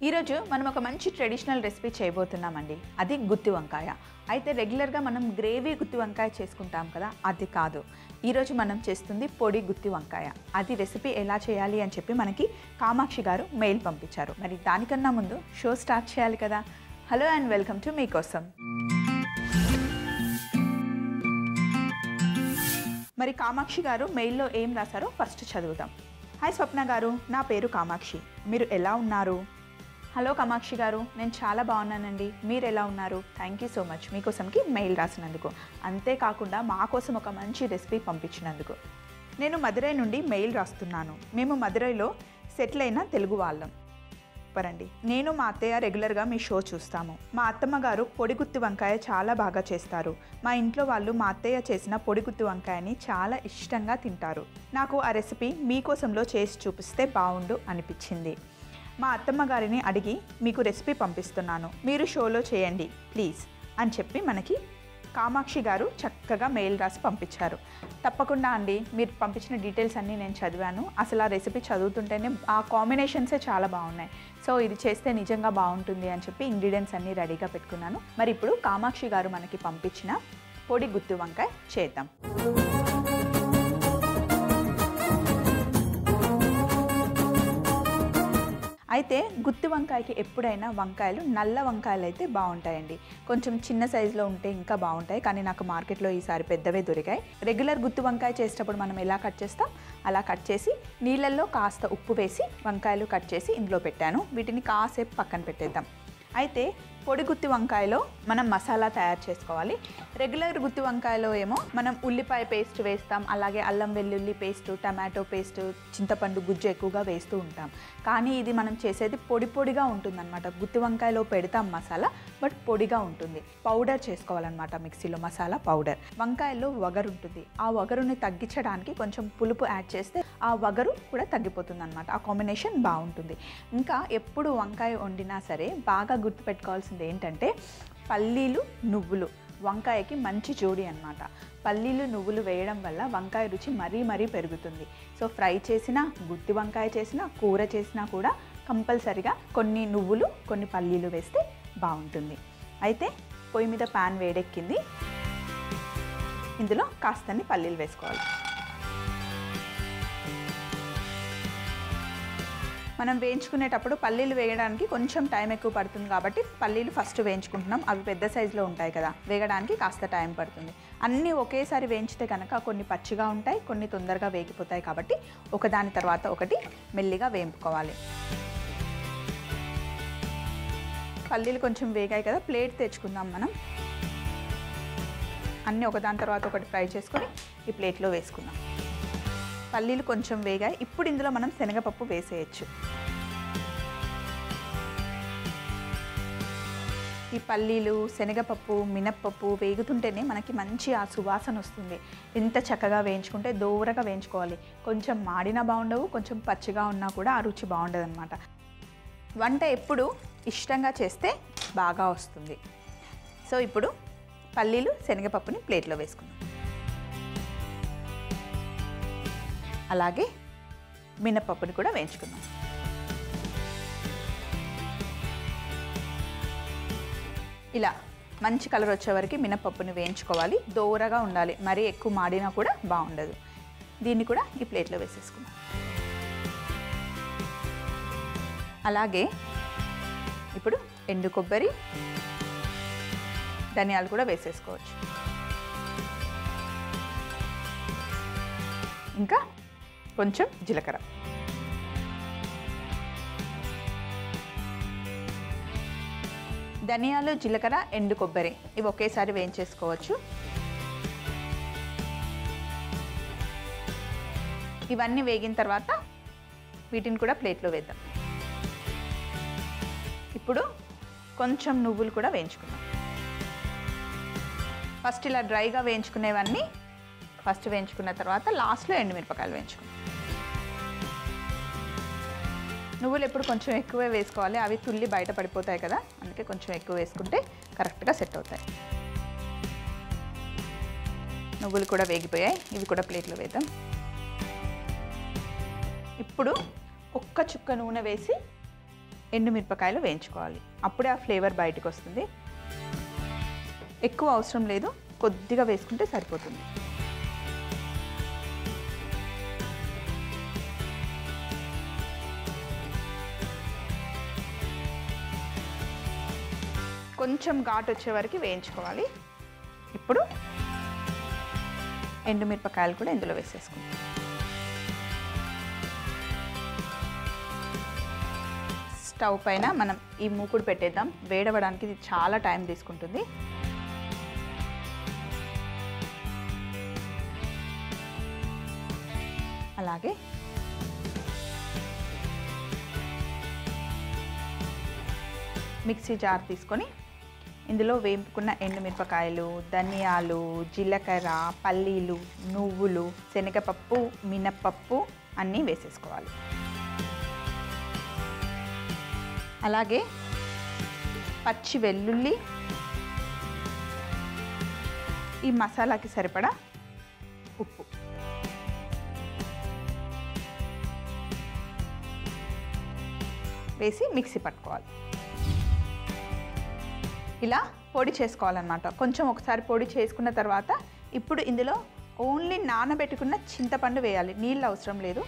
ఈరోజు మనం ఒక మంచి ట్రెడిషనల్ రెసిపీ చేయబోతున్నామండి అది గుత్తి వంకాయ అయితే రెగ్యులర్గా మనం గ్రేవీ గుత్తి వంకాయ చేసుకుంటాం కదా అది కాదు ఈరోజు మనం చేస్తుంది పొడి గుత్తి వంకాయ అది రెసిపీ ఎలా చేయాలి అని చెప్పి మనకి కామాక్షి గారు మెయిల్ పంపించారు మరి దానికన్నా ముందు షో స్టార్ట్ చేయాలి కదా హలో అండ్ వెల్కమ్ టు మీకోసం మరి కామాక్షి గారు మెయిల్లో ఏం రాశారో ఫస్ట్ చదువుదాం హాయ్ స్వప్న గారు నా పేరు కామాక్షి మీరు ఎలా ఉన్నారు హలో కామాక్షి గారు నేను చాలా బాగున్నానండి మీరు ఎలా ఉన్నారు థ్యాంక్ యూ సో మచ్ మీకోసంకి మెయిల్ రాసినందుకు అంతేకాకుండా మా కోసం ఒక మంచి రెసిపీ పంపించినందుకు నేను మదురై నుండి మెయిల్ రాస్తున్నాను మేము మదురైలో సెటిల్ అయిన తెలుగు వాళ్ళం సూపరండి నేను మా అత్తయ్య రెగ్యులర్గా మీ షో చూస్తాము మా అత్తమ్మ గారు పొడిగుత్తి వంకాయ చాలా బాగా చేస్తారు మా ఇంట్లో వాళ్ళు మా అత్తయ్య చేసిన పొడిగుత్తి వంకాయని చాలా ఇష్టంగా తింటారు నాకు ఆ రెసిపీ మీకోసంలో చేసి చూపిస్తే బాగుండు అనిపించింది మా అత్తమ్మ గారిని అడిగి మీకు రెసిపీ పంపిస్తున్నాను మీరు షోలో చేయండి ప్లీజ్ అని చెప్పి మనకి కామాక్షి గారు చక్కగా మెయిల్ రాసి పంపించారు తప్పకుండా అండి మీరు పంపించిన డీటెయిల్స్ అన్నీ నేను చదివాను అసలు ఆ రెసిపీ చదువుతుంటేనే ఆ కాంబినేషన్సే చాలా బాగున్నాయి సో ఇది చేస్తే నిజంగా బాగుంటుంది అని చెప్పి ఇంగ్రీడియంట్స్ అన్నీ రెడీగా పెట్టుకున్నాను మరి ఇప్పుడు కామాక్షి గారు మనకి పంపించిన పొడి గుత్తి వంకాయ చేద్దాం అయితే గుత్తి వంకాయకి ఎప్పుడైనా వంకాయలు నల్ల వంకాయలు అయితే బాగుంటాయండి కొంచెం చిన్న సైజులో ఉంటే ఇంకా బాగుంటాయి కానీ నాకు మార్కెట్లో ఈసారి పెద్దవే దొరికాయి రెగ్యులర్ గుత్తి వంకాయ చేసేటప్పుడు మనం ఎలా కట్ చేస్తాం అలా కట్ చేసి నీళ్ళల్లో కాస్త ఉప్పు వేసి వంకాయలు కట్ చేసి ఇందులో పెట్టాను వీటిని కాసేపు పక్కన పెట్టేద్దాం అయితే పొడి గుత్తి వంకాయలో మనం మసాలా తయారు చేసుకోవాలి రెగ్యులర్ గుత్తి వంకాయలో ఏమో మనం ఉల్లిపాయ పేస్ట్ వేస్తాం అలాగే అల్లం వెల్లుల్లి పేస్ట్ టమాటో పేస్ట్ చింతపండు గుజ్జు ఎక్కువగా వేస్తూ ఉంటాం కానీ ఇది మనం చేసేది పొడి పొడిగా ఉంటుందన్నమాట గుత్తి వంకాయలో పెడతాం మసాలా బట్ పొడిగా ఉంటుంది పౌడర్ చేసుకోవాలన్నమాట మిక్సీలో మసాలా పౌడర్ వంకాయల్లో వగరు ఉంటుంది ఆ వగరుని తగ్గించడానికి కొంచెం పులుపు యాడ్ చేస్తే ఆ వగరు కూడా తగ్గిపోతుంది అనమాట ఆ కాంబినేషన్ బాగుంటుంది ఇంకా ఎప్పుడు వంకాయ వండినా సరే బాగా గుర్తుపెట్టుకోవాల్సింది ఏంటంటే పల్లీలు నువ్వులు వంకాయకి మంచి జోడి అనమాట పల్లీలు నువ్వులు వేయడం వల్ల వంకాయ రుచి మరీ మరీ పెరుగుతుంది సో ఫ్రై చేసినా గుత్తి వంకాయ చేసినా కూర చేసినా కూడా కంపల్సరిగా కొన్ని నువ్వులు కొన్ని పల్లీలు వేస్తే బాగుంటుంది అయితే పొయ్యి మీద ప్యాన్ వేడెక్కింది ఇందులో కాస్తన్ని పల్లీలు వేసుకోవాలి మనం వేయించుకునేటప్పుడు పల్లీలు వేయడానికి కొంచెం టైం ఎక్కువ పడుతుంది కాబట్టి పల్లీలు ఫస్ట్ వేయించుకుంటున్నాం అవి పెద్ద సైజులో ఉంటాయి కదా వేగడానికి కాస్త టైం పడుతుంది అన్నీ ఒకేసారి వేయించితే కనుక కొన్ని పచ్చిగా ఉంటాయి కొన్ని తొందరగా వేగిపోతాయి కాబట్టి ఒకదాని తర్వాత ఒకటి మెల్లిగా వేయించుకోవాలి పల్లీలు కొంచెం వేగాయి కదా ప్లేట్ తెచ్చుకుందాం మనం అన్నీ ఒకదాని తర్వాత ఒకటి ఫ్రై చేసుకొని ఈ ప్లేట్లో వేసుకుందాం పల్లీలు కొంచెం వేగాయి ఇప్పుడు ఇందులో మనం శనగపప్పు వేసేయచ్చు ఈ పల్లీలు శనగపప్పు మినప్పప్పు వేగుతుంటేనే మనకి మంచి ఆ సువాసన వస్తుంది ఎంత చక్కగా వేయించుకుంటే దూరగా వేయించుకోవాలి కొంచెం మాడినా బాగుండవు కొంచెం పచ్చిగా ఉన్నా కూడా ఆ రుచి బాగుండదు అనమాట వంట ఎప్పుడు ఇష్టంగా చేస్తే బాగా వస్తుంది సో ఇప్పుడు పల్లీలు శనగపప్పుని ప్లేట్లో వేసుకుందాం అలాగే మినపప్పుని కూడా వేయించుకుందాం ఇలా మంచి కలర్ వచ్చే వరకు మినపప్పుని వేయించుకోవాలి దోరగా ఉండాలి మరీ ఎక్కువ మాడినా కూడా బాగుండదు దీన్ని కూడా ఈ ప్లేట్లో వేసేసుకుందాం అలాగే ఇప్పుడు ఎండు కొబ్బరి ధనియాలు కూడా వేసేసుకోవచ్చు ఇంకా కొంచెం జీలకర్ర ధనియాలు జీలకర్ర ఎండు కొబ్బరి ఇవి ఒకేసారి వేయించేసుకోవచ్చు ఇవన్నీ వేగిన తర్వాత వీటిని కూడా ప్లేట్లో వేద్దాం ఇప్పుడు కొంచెం నువ్వులు కూడా వేయించుకుందాం ఫస్ట్ ఇలా డ్రైగా వేయించుకునేవన్నీ ఫస్ట్ వేయించుకున్న తర్వాత లాస్ట్లో ఎండుమిరపకాయలు వేయించుకుందాం నువ్వులు ఎప్పుడు కొంచెం ఎక్కువే వేసుకోవాలి అవి తుల్లి బయట పడిపోతాయి కదా అందుకే కొంచెం ఎక్కువ వేసుకుంటే కరెక్ట్గా సెట్ అవుతాయి నువ్వులు కూడా వేగిపోయాయి ఇవి కూడా ప్లేట్లో వేద్దాం ఇప్పుడు ఒక్క చుక్క నూనె వేసి ఎండుమిరపకాయలు వేయించుకోవాలి అప్పుడే ఆ ఫ్లేవర్ బయటకు వస్తుంది ఎక్కువ అవసరం లేదు కొద్దిగా వేసుకుంటే సరిపోతుంది కొంచెం ఘాటు వచ్చే వరకు వేయించుకోవాలి ఇప్పుడు ఎండుమిరపకాయలు కూడా ఇందులో వేసేసుకుంటాం స్టవ్ పైన మనం ఈ మూకుడు పెట్టేద్దాం వేడవడానికి ఇది చాలా టైం తీసుకుంటుంది అలాగే మిక్సీ జార్ తీసుకొని ఇందులో వేపుకున్న ఎండుమిరపకాయలు ధనియాలు జీలకర్ర పల్లీలు నువ్వులు శనగపప్పు మినప్పప్పు అన్నీ వేసేసుకోవాలి అలాగే పచ్చి వెల్లుల్లి ఈ మసాలాకి సరిపడా ఉప్పు వేసి మిక్సీ పట్టుకోవాలి ఇలా పొడి చేసుకోవాలన్నమాట కొంచెం ఒకసారి పొడి చేసుకున్న తర్వాత ఇప్పుడు ఇందులో ఓన్లీ నానబెట్టుకున్న చింతపండు వేయాలి నీళ్ళు అవసరం లేదు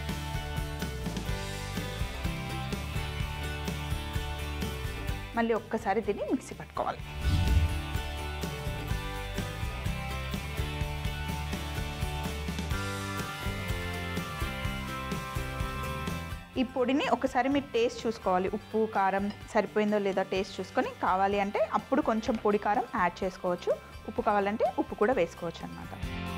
మళ్ళీ ఒక్కసారి దీన్ని మిక్సీ పట్టుకోవాలి ఈ పొడిని ఒకసారి మీరు టేస్ట్ చూసుకోవాలి ఉప్పు కారం సరిపోయిందో లేదో టేస్ట్ చూసుకొని కావాలి అంటే అప్పుడు కొంచెం పొడి కారం యాడ్ చేసుకోవచ్చు ఉప్పు కావాలంటే ఉప్పు కూడా వేసుకోవచ్చు అనమాట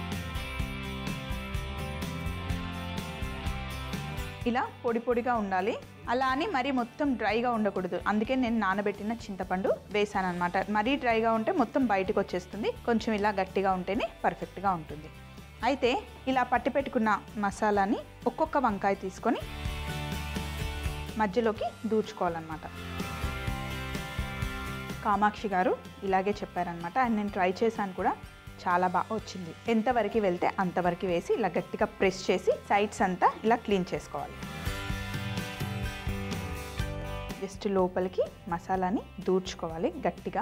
ఇలా పొడి పొడిగా ఉండాలి అలా అని మరీ మొత్తం డ్రైగా ఉండకూడదు అందుకే నేను నానబెట్టిన చింతపండు వేసాను అనమాట మరీ డ్రైగా ఉంటే మొత్తం బయటకు వచ్చేస్తుంది కొంచెం ఇలా గట్టిగా ఉంటేనే పర్ఫెక్ట్గా ఉంటుంది అయితే ఇలా పట్టి పెట్టుకున్న మసాలాని ఒక్కొక్క వంకాయ తీసుకొని మధ్యలోకి దూర్చుకోవాలన్నమాట కామాక్షి గారు ఇలాగే చెప్పారనమాట అండ్ నేను ట్రై చేశాను కూడా చాలా బాగా వచ్చింది ఎంతవరకు వెళ్తే అంతవరకు వేసి ఇలా గట్టిగా ప్రెస్ చేసి సైడ్స్ అంతా ఇలా క్లీన్ చేసుకోవాలి జస్ట్ లోపలికి మసాలాని దూర్చుకోవాలి గట్టిగా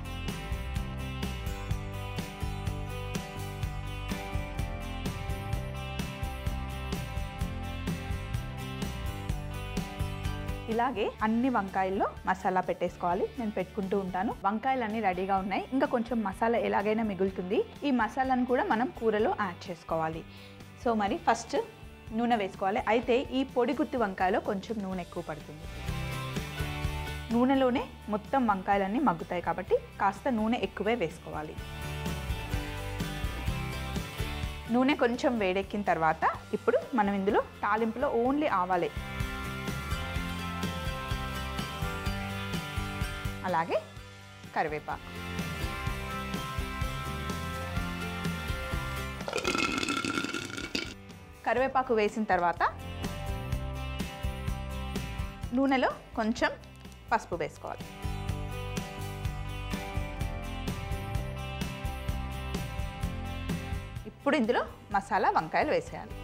ఇలాగే అన్ని వంకాయల్లో మసాలా పెట్టేసుకోవాలి నేను పెట్టుకుంటూ ఉంటాను వంకాయలు అన్ని రెడీగా ఉన్నాయి ఇంకా కొంచెం మసాలా ఎలాగైనా మిగులుతుంది ఈ మసాలాను కూడా మనం కూరలో యాడ్ చేసుకోవాలి సో మరి ఫస్ట్ నూనె వేసుకోవాలి అయితే ఈ పొడి గుత్తి వంకాయలో కొంచెం నూనె ఎక్కువ పడుతుంది నూనెలోనే మొత్తం వంకాయలన్నీ మగ్గుతాయి కాబట్టి కాస్త నూనె ఎక్కువే వేసుకోవాలి నూనె కొంచెం వేడెక్కిన తర్వాత ఇప్పుడు మనం ఇందులో తాలింపులో ఓన్లీ ఆవాలే అలాగే కరివేపాకు కరివేపాకు వేసిన తర్వాత నూనెలో కొంచెం పసుపు వేసుకోవాలి ఇప్పుడు ఇందులో మసాలా వంకాయలు వేసేయాలి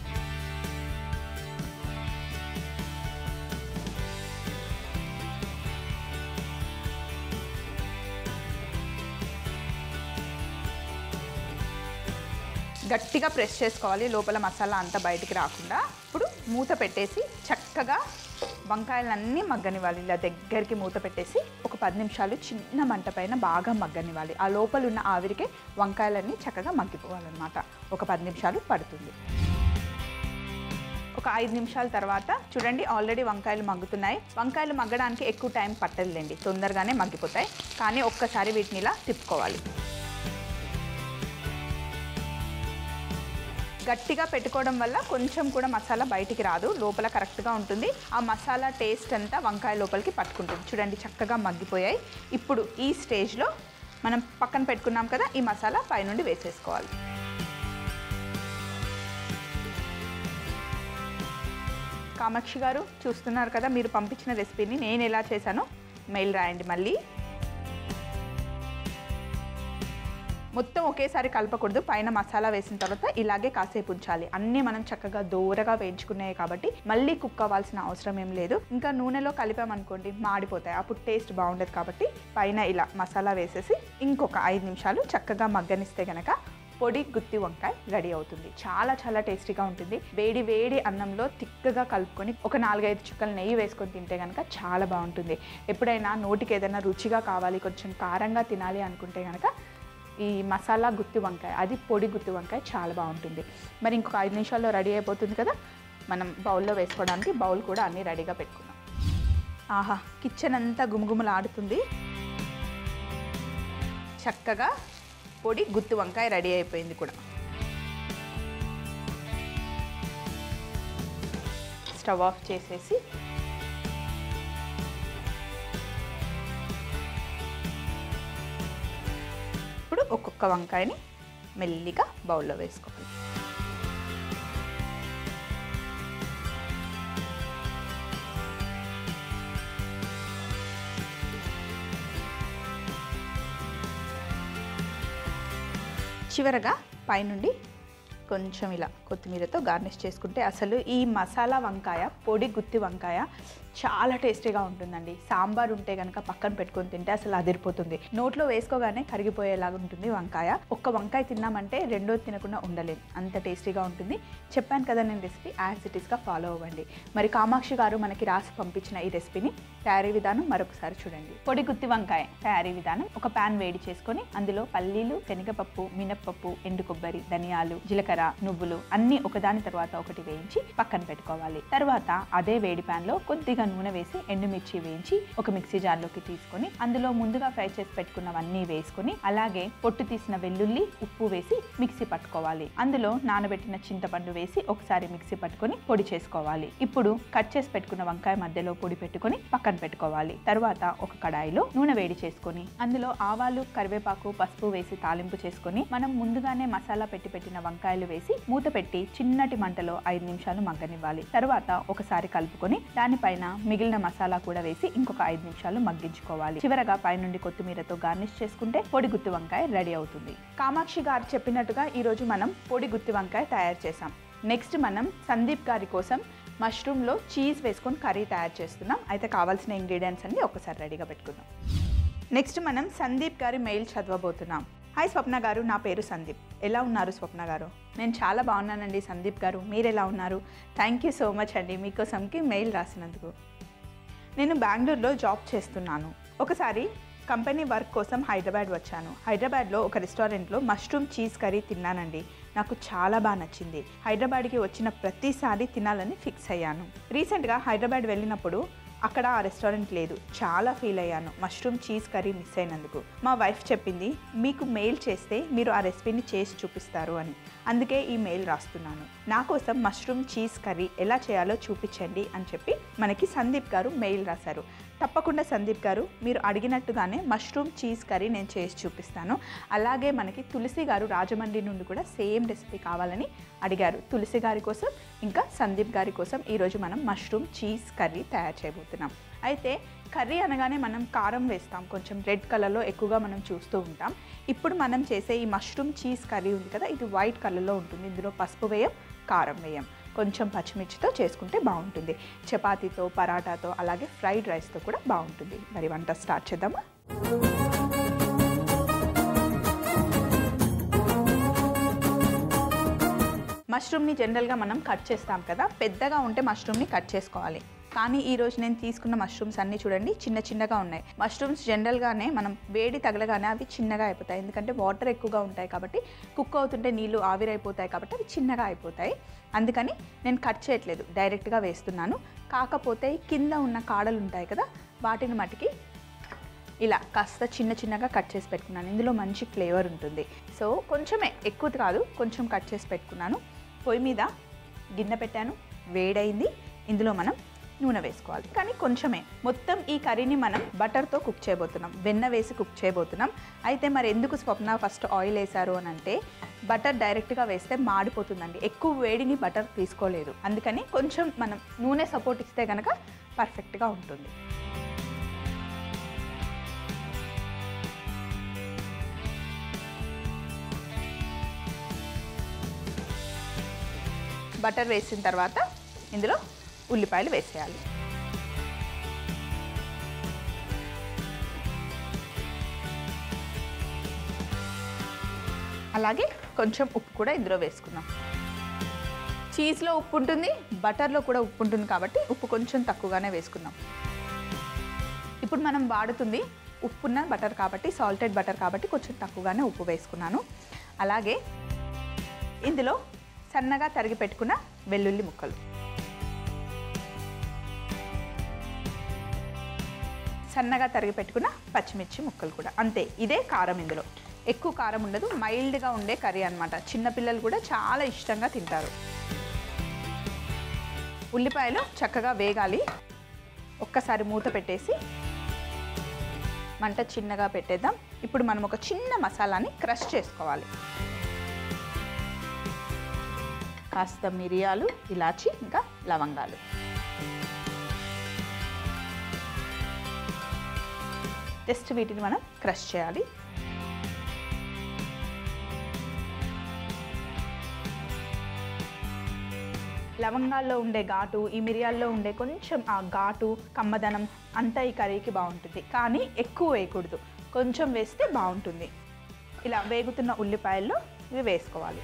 గట్టిగా ప్రెస్ చేసుకోవాలి లోపల మసాలా అంతా బయటికి రాకుండా ఇప్పుడు మూత పెట్టేసి చక్కగా వంకాయలన్నీ మగ్గనివ్వాలి ఇలా దగ్గరికి మూత పెట్టేసి ఒక పది నిమిషాలు చిన్న మంట పైన బాగా మగ్గనివ్వాలి ఆ లోపల ఉన్న ఆవిరికే వంకాయలన్నీ చక్కగా మగ్గిపోవాలన్నమాట ఒక పది నిమిషాలు పడుతుంది ఒక ఐదు నిమిషాల తర్వాత చూడండి ఆల్రెడీ వంకాయలు మగ్గుతున్నాయి వంకాయలు మగ్గడానికి ఎక్కువ టైం పట్టదులేండి తొందరగానే మగ్గిపోతాయి కానీ ఒక్కసారి వీటిని ఇలా తిప్పుకోవాలి గట్టిగా పెట్టుకోవడం వల్ల కొంచెం కూడా మసాలా బయటికి రాదు లోపల కరెక్ట్గా ఉంటుంది ఆ మసాలా టేస్ట్ అంతా వంకాయ లోపలికి పట్టుకుంటుంది చూడండి చక్కగా మగ్గిపోయాయి ఇప్పుడు ఈ స్టేజ్లో మనం పక్కన పెట్టుకున్నాం కదా ఈ మసాలా పైనుండి వేసేసుకోవాలి కామాక్షి గారు చూస్తున్నారు కదా మీరు పంపించిన రెసిపీని నేను ఎలా చేశానో మెయిల్ రాయండి మళ్ళీ మొత్తం ఒకేసారి కలపకూడదు పైన మసాలా వేసిన తర్వాత ఇలాగే కాసేపు ఉంచాలి అన్నీ మనం చక్కగా దూరగా వేయించుకున్నాయి కాబట్టి మళ్ళీ కుక్ అవ్వాల్సిన అవసరం ఏం లేదు ఇంకా నూనెలో కలిపామనుకోండి మాడిపోతాయి అప్పుడు టేస్ట్ బాగుండదు కాబట్టి పైన ఇలా మసాలా వేసేసి ఇంకొక ఐదు నిమిషాలు చక్కగా మగ్గనిస్తే గనక పొడి గుత్తి వంకాయ రెడీ అవుతుంది చాలా చాలా టేస్టీగా ఉంటుంది వేడి వేడి అన్నంలో తిక్కగా కలుపుకొని ఒక నాలుగైదు చుక్కలు నెయ్యి వేసుకొని తింటే కనుక చాలా బాగుంటుంది ఎప్పుడైనా నోటికి ఏదైనా రుచిగా కావాలి కొంచెం కారంగా తినాలి అనుకుంటే కనుక ఈ మసాలా గుత్తి వంకాయ అది పొడి గుత్తి వంకాయ చాలా బాగుంటుంది మరి ఇంకొక ఐదు నిమిషాల్లో రెడీ అయిపోతుంది కదా మనం బౌల్లో వేసుకోవడానికి బౌల్ కూడా అన్నీ రెడీగా పెట్టుకున్నాం ఆహా కిచెన్ అంతా గుమగుమలాడుతుంది చక్కగా పొడి గుత్తి వంకాయ రెడీ అయిపోయింది కూడా స్టవ్ ఆఫ్ చేసేసి ఇప్పుడు ఒక్కొక్క వంకాయని మెల్లిగా బౌల్లో వేసుకోవాలి చివరగా పైనుండి కొంచెం ఇలా కొత్తిమీరతో గార్నిష్ చేసుకుంటే అసలు ఈ మసాలా వంకాయ పొడి గుత్తి వంకాయ చాలా టేస్టీగా ఉంటుందండి సాంబార్ ఉంటే కనుక పక్కన పెట్టుకొని తింటే అసలు అదిరిపోతుంది నోట్లో వేసుకోగానే కరిగిపోయేలాగా ఉంటుంది వంకాయ ఒక్క వంకాయ తిన్నామంటే రెండోది తినకుండా ఉండలేం అంత టేస్టీగా ఉంటుంది చెప్పాను కదా నేను రెసిపీ యాజ్ ఇట్ ఈస్గా ఫాలో అవ్వండి మరి కామాక్షి గారు మనకి రాసి పంపించిన ఈ రెసిపీని తయారీ విధానం మరొకసారి చూడండి పొడి గుత్తి వంకాయ తయారీ విధానం ఒక పాన్ వేడి చేసుకొని అందులో పల్లీలు శనగపప్పు మినప్పప్పు ఎండు కొబ్బరి ధనియాలు జీలకర్ర నువ్వులు అన్ని ఒకదాని తర్వాత ఒకటి వేయించి పక్కన పెట్టుకోవాలి తర్వాత అదే వేడి పాన్ లో కొద్దిగా నూనె వేసి ఎండుమిర్చి వేయించి ఒక మిక్సీ జార్లోకి తీసుకొని అందులో ముందుగా ఫ్రై చేసి పెట్టుకున్నవన్నీ వేసుకొని అలాగే పొట్టు తీసిన వెల్లుల్లి ఉప్పు వేసి మిక్సీ పట్టుకోవాలి అందులో నానబెట్టిన చింతపండు వేసి ఒకసారి మిక్సీ పట్టుకొని పొడి చేసుకోవాలి ఇప్పుడు కట్ చేసి పెట్టుకున్న వంకాయ మధ్యలో పొడి పెట్టుకొని పక్కన పెట్టుకోవాలి తర్వాత ఒక కడాయిలో నూనె వేడి చేసుకొని అందులో ఆవాలు కరివేపాకు పసుపు వేసి తాలింపు చేసుకొని మనం ముందుగానే మసాలా పెట్టి పెట్టిన వంకాయలు వేసి మూత పెట్టి చిన్నటి మంటలో ఐదు నిమిషాలు మగ్గనివ్వాలి తర్వాత ఒకసారి కలుపుకొని దానిపైన మిగిలిన మసాలా కూడా వేసి ఇంకొక ఐదు నిమిషాలు మగ్గించుకోవాలి చివరగా పైనుండి కొత్తిమీరతో గార్నిష్ చేసుకుంటే పొడి గుత్తి వంకాయ రెడీ అవుతుంది కామాక్షి గారు చెప్పినట్టుగా ఈ రోజు మనం పొడి గుత్తి వంకాయ తయారు చేసాం నెక్స్ట్ మనం సందీప్ గారి కోసం మష్రూమ్లో చీజ్ వేసుకొని కర్రీ తయారు చేస్తున్నాం అయితే కావాల్సిన ఇంగ్రీడియంట్స్ అన్ని ఒకసారి రెడీగా పెట్టుకుందాం నెక్స్ట్ మనం సందీప్ గారి మెయిల్ చదవబోతున్నాం హాయ్ స్వప్న గారు నా పేరు సందీప్ ఎలా ఉన్నారు స్వప్న గారు నేను చాలా బాగున్నానండి సందీప్ గారు మీరు ఎలా ఉన్నారు థ్యాంక్ యూ సో మచ్ అండి మీకోసంకి మెయిల్ రాసినందుకు నేను బెంగళూరులో జాబ్ చేస్తున్నాను ఒకసారి కంపెనీ వర్క్ కోసం హైదరాబాద్ వచ్చాను హైదరాబాద్లో ఒక రెస్టారెంట్లో మష్రూమ్ చీజ్ కర్రీ తిన్నానండి నాకు చాలా బాగా నచ్చింది హైదరాబాద్కి వచ్చిన ప్రతిసారి తినాలని ఫిక్స్ అయ్యాను రీసెంట్గా హైదరాబాద్ వెళ్ళినప్పుడు అక్కడ ఆ రెస్టారెంట్ లేదు చాలా ఫీల్ అయ్యాను మష్రూమ్ చీజ్ కర్రీ మిస్ అయినందుకు మా వైఫ్ చెప్పింది మీకు మెయిల్ చేస్తే మీరు ఆ రెసిపీని చేసి చూపిస్తారు అని అందుకే ఈ మెయిల్ రాస్తున్నాను నా కోసం మష్రూమ్ చీజ్ కర్రీ ఎలా చేయాలో చూపించండి అని చెప్పి మనకి సందీప్ గారు మెయిల్ రాశారు తప్పకుండా సందీప్ గారు మీరు అడిగినట్టుగానే మష్రూమ్ చీజ్ కర్రీ నేను చేసి చూపిస్తాను అలాగే మనకి తులసి గారు రాజమండ్రి నుండి కూడా సేమ్ రెసిపీ కావాలని అడిగారు తులసి గారి కోసం ఇంకా సందీప్ గారి కోసం ఈరోజు మనం మష్రూమ్ చీజ్ కర్రీ తయారు చేయబోతున్నాం అయితే కర్రీ అనగానే మనం కారం వేస్తాం కొంచెం రెడ్ కలర్లో ఎక్కువగా మనం చూస్తూ ఉంటాం ఇప్పుడు మనం చేసే ఈ మష్రూమ్ చీజ్ కర్రీ ఉంది కదా ఇది వైట్ కలర్లో ఉంటుంది ఇందులో పసుపు వేయం కారం వేయం కొంచెం పచ్చిమిర్చితో చేసుకుంటే బాగుంటుంది చపాతీతో పరాటాతో అలాగే ఫ్రైడ్ రైస్తో కూడా బాగుంటుంది మరి వంట స్టార్ట్ చేద్దామా మష్రూమ్ని జనరల్గా మనం కట్ చేస్తాం కదా పెద్దగా ఉంటే మష్రూమ్ని కట్ చేసుకోవాలి కానీ ఈ రోజు నేను తీసుకున్న మష్రూమ్స్ అన్నీ చూడండి చిన్న చిన్నగా ఉన్నాయి మష్రూమ్స్ జనరల్గానే మనం వేడి తగలగానే అవి చిన్నగా అయిపోతాయి ఎందుకంటే వాటర్ ఎక్కువగా ఉంటాయి కాబట్టి కుక్ అవుతుంటే నీళ్ళు ఆవిరైపోతాయి కాబట్టి అవి చిన్నగా అయిపోతాయి అందుకని నేను కట్ చేయట్లేదు డైరెక్ట్గా వేస్తున్నాను కాకపోతే కింద ఉన్న కాడలు ఉంటాయి కదా వాటిని మటుకి ఇలా కాస్త చిన్న చిన్నగా కట్ చేసి పెట్టుకున్నాను ఇందులో మంచి ఫ్లేవర్ ఉంటుంది సో కొంచెమే ఎక్కువ కాదు కొంచెం కట్ చేసి పెట్టుకున్నాను పొయ్యి మీద గిన్నె పెట్టాను వేడైంది ఇందులో మనం నూనె వేసుకోవాలి కానీ కొంచెమే మొత్తం ఈ కర్రీని మనం బటర్తో కుక్ చేయబోతున్నాం వెన్న వేసి కుక్ చేయబోతున్నాం అయితే మరి ఎందుకు స్వప్న ఫస్ట్ ఆయిల్ వేశారు అని అంటే బటర్ డైరెక్ట్గా వేస్తే మాడిపోతుందండి ఎక్కువ వేడిని బటర్ తీసుకోలేదు అందుకని కొంచెం మనం నూనె సపోర్ట్ ఇస్తే కనుక పర్ఫెక్ట్గా ఉంటుంది బటర్ వేసిన తర్వాత ఇందులో ఉల్లిపాయలు వేసేయాలి అలాగే కొంచెం ఉప్పు కూడా ఇందులో వేసుకుందాం చీజ్లో ఉప్పు ఉంటుంది బటర్లో కూడా ఉప్పు ఉంటుంది కాబట్టి ఉప్పు కొంచెం తక్కువగానే వేసుకుందాం ఇప్పుడు మనం వాడుతుంది ఉప్పున్న బటర్ కాబట్టి సాల్టెడ్ బటర్ కాబట్టి కొంచెం తక్కువగానే ఉప్పు వేసుకున్నాను అలాగే ఇందులో సన్నగా తరిగి పెట్టుకున్న వెల్లుల్లి ముక్కలు సన్నగా తరిగి పెట్టుకున్న పచ్చిమిర్చి ముక్కలు కూడా అంతే ఇదే కారం ఇందులో ఎక్కువ కారం ఉండదు మైల్డ్గా ఉండే కర్రీ అనమాట చిన్నపిల్లలు కూడా చాలా ఇష్టంగా తింటారు ఉల్లిపాయలు చక్కగా వేగాలి ఒక్కసారి మూత పెట్టేసి మంట చిన్నగా పెట్టేద్దాం ఇప్పుడు మనం ఒక చిన్న మసాలాని క్రష్ చేసుకోవాలి కాస్త మిరియాలు ఇలాచి ఇంకా లవంగాలు జస్ట్ వీటిని మనం క్రష్ చేయాలి లవంగాల్లో ఉండే ఘాటు ఈ మిరియాల్లో ఉండే కొంచెం ఆ ఘాటు కమ్మదనం అంతా ఈ కర్రీకి బాగుంటుంది కానీ ఎక్కువ వేయకూడదు కొంచెం వేస్తే బాగుంటుంది ఇలా వేగుతున్న ఉల్లిపాయల్లో ఇవి వేసుకోవాలి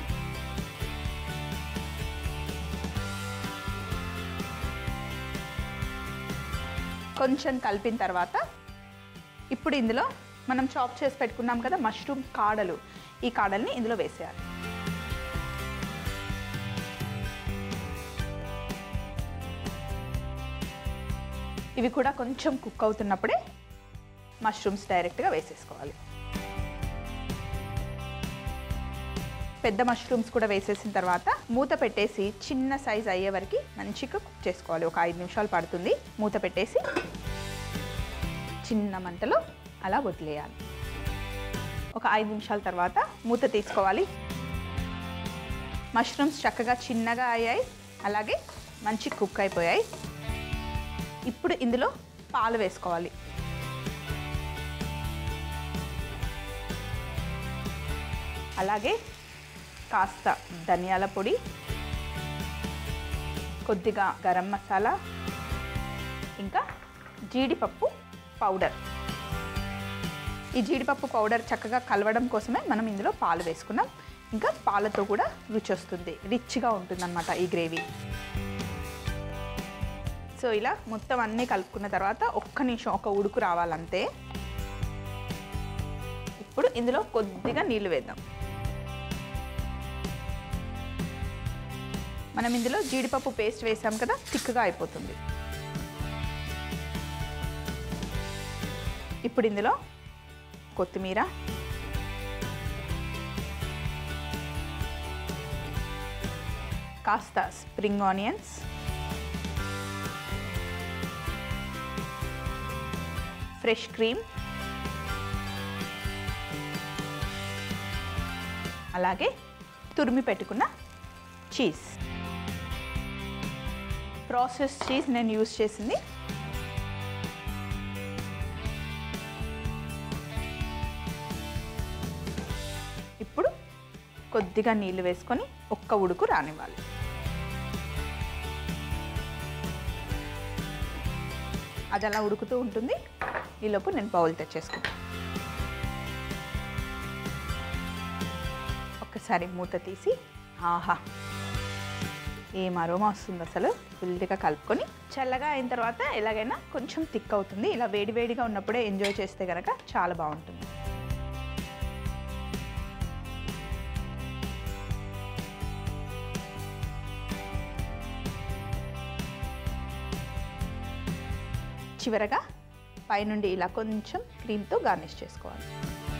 కొంచెం కలిపిన తర్వాత ఇప్పుడు ఇందులో మనం చాప్ చేసి పెట్టుకున్నాం కదా మష్రూమ్ కాడలు ఈ కాడల్ని ఇందులో వేసేయాలి ఇవి కూడా కొంచెం కుక్ అవుతున్నప్పుడే మష్రూమ్స్ డైరెక్ట్గా వేసేసుకోవాలి పెద్ద మష్రూమ్స్ కూడా వేసేసిన తర్వాత మూత పెట్టేసి చిన్న సైజ్ అయ్యే వరకు మంచిగా కుక్ చేసుకోవాలి ఒక ఐదు నిమిషాలు పడుతుంది మూత పెట్టేసి చిన్న మంటలో అలా వదిలేయాలి ఒక ఐదు నిమిషాల తర్వాత మూత తీసుకోవాలి మష్రూమ్స్ చక్కగా చిన్నగా అయ్యాయి అలాగే మంచి కుక్ అయిపోయాయి ఇప్పుడు ఇందులో పాలు వేసుకోవాలి అలాగే కాస్త ధనియాల పొడి కొద్దిగా గరం మసాలా ఇంకా జీడిపప్పు పౌడర్ ఈ జీడిపప్పు పౌడర్ చక్కగా కలవడం కోసమే మనం ఇందులో పాలు వేసుకున్నాం ఇంకా పాలతో కూడా రుచి వస్తుంది రిచ్గా ఉంటుందన్నమాట ఈ గ్రేవీ సో ఇలా మొత్తం అన్నీ కలుపుకున్న తర్వాత ఒక్క నిమిషం ఒక ఉడుకు రావాలంతే ఇప్పుడు ఇందులో కొద్దిగా నీళ్లు వేద్దాం మనం ఇందులో జీడిపప్పు పేస్ట్ వేసాం కదా తిక్కుగా అయిపోతుంది ఇప్పుడు ఇందులో కొత్తిమీర కాస్త స్ప్రింగ్ ఆనియన్స్ ఫ్రెష్ క్రీమ్ అలాగే తురిమి పెట్టుకున్న చీజ్ ప్రాసెస్ చీజ్ నేను యూస్ చేసింది ఇప్పుడు కొద్దిగా నీళ్లు వేసుకొని ఒక్క ఉడుకు రానివ్వాలి అది అలా ఉడుకుతూ ఉంటుంది ఈలోపు నేను బౌల్ తెచ్చేసుకుంటాను ఒక్కసారి మూత తీసి ఆహా ఏం అరోమా వస్తుంది అసలు ఫుల్గా కలుపుకొని చల్లగా అయిన తర్వాత ఎలాగైనా కొంచెం థిక్ అవుతుంది ఇలా వేడివేడిగా ఉన్నప్పుడే ఎంజాయ్ చేస్తే కనుక చాలా బాగుంటుంది చివరగా పైనుండి ఇలా కొంచెం క్రీమ్తో గార్నిష్ చేసుకోవాలి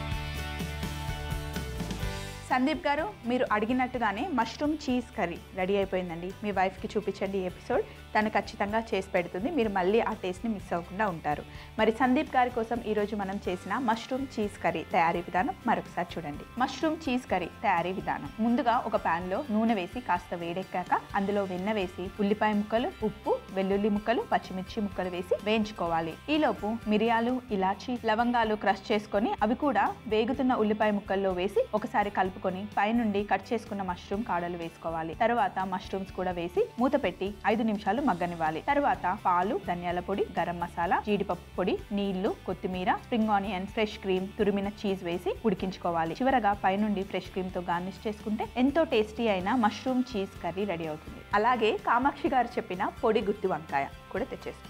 సందీప్ గారు మీరు అడిగినట్టుగానే మష్రూమ్ చీజ్ కర్రీ రెడీ అయిపోయిందండి మీ వైఫ్కి చూపించండి ఈ ఎపిసోడ్ తను ఖచ్చితంగా చేసి పెడుతుంది మీరు మళ్ళీ ఆ టేస్ట్ని మిస్ అవ్వకుండా ఉంటారు మరి సందీప్ గారి కోసం ఈరోజు మనం చేసిన మష్రూమ్ చీజ్ కర్రీ తయారీ విధానం మరొకసారి చూడండి మష్రూమ్ చీజ్ కర్రీ తయారీ విధానం ముందుగా ఒక ప్యాన్లో నూనె వేసి కాస్త వేడెక్కాక అందులో వెన్న వేసి ఉల్లిపాయ ముక్కలు ఉప్పు వెల్లుల్లి ముక్కలు పచ్చిమిర్చి ముక్కలు వేసి వేయించుకోవాలి ఈలోపు మిరియాలు ఇలాచి లవంగాలు క్రష్ చేసుకొని అవి కూడా వేగుతున్న ఉల్లిపాయ ముక్కల్లో వేసి ఒకసారి కలుపుకొని తీసుకొని పైనుండి కట్ చేసుకున్న మష్రూమ్ కాడలు వేసుకోవాలి తర్వాత మష్రూమ్స్ కూడా వేసి మూత పెట్టి ఐదు నిమిషాలు మగ్గనివ్వాలి తర్వాత పాలు ధనియాల పొడి గరం మసాలా జీడిపప్పు పొడి నీళ్లు కొత్తిమీర స్ప్రింగ్ ఆనియన్ ఫ్రెష్ క్రీమ్ తురిమిన చీజ్ వేసి ఉడికించుకోవాలి చివరగా పైనుండి ఫ్రెష్ క్రీమ్ తో గార్నిష్ చేసుకుంటే ఎంతో టేస్టీ అయిన మష్రూమ్ చీజ్ కర్రీ రెడీ అవుతుంది అలాగే కామాక్షి గారు చెప్పిన పొడి గుత్తి వంకాయ కూడా తెచ్చేస్తుంది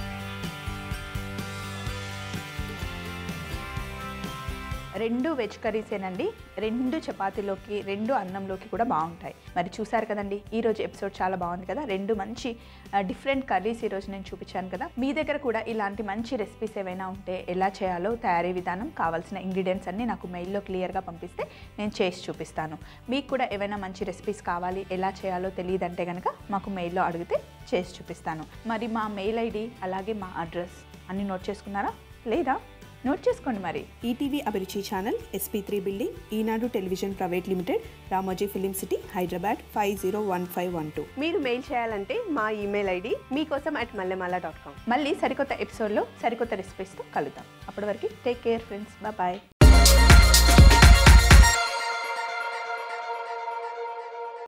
రెండు వెజ్ కర్రీసేనండి రెండు చపాతీలోకి రెండు అన్నంలోకి కూడా బాగుంటాయి మరి చూసారు కదండి ఈ రోజు ఎపిసోడ్ చాలా బాగుంది కదా రెండు మంచి డిఫరెంట్ కర్రీస్ ఈరోజు నేను చూపించాను కదా మీ దగ్గర కూడా ఇలాంటి మంచి రెసిపీస్ ఏవైనా ఉంటే ఎలా చేయాలో తయారీ విధానం కావాల్సిన ఇంగ్రీడియంట్స్ అన్ని నాకు మెయిల్లో క్లియర్గా పంపిస్తే నేను చేసి చూపిస్తాను మీకు కూడా ఏవైనా మంచి రెసిపీస్ కావాలి ఎలా చేయాలో తెలియదంటే కనుక మాకు మెయిల్లో అడిగితే చేసి చూపిస్తాను మరి మా మెయిల్ ఐడి అలాగే మా అడ్రస్ అన్ని నోట్ చేసుకున్నారా లేదా నోట్ చేసుకోండి మరి ETV Abhiruchi channel SP three building Eenadu television private limited Ramoji film city Hyderabad five zero one five one two మీరు మెయిల్ చేయాలంటే మా email ID Meekosam at Mallemala dot com మళ్ళీ సరికొత్త ఎపిసోడ్లో సరికొత్త రెసిపీస్తో కలుద్దాం అప్పటి వరకు టేక్ కేర్ ఫ్రెండ్స్ బాయ్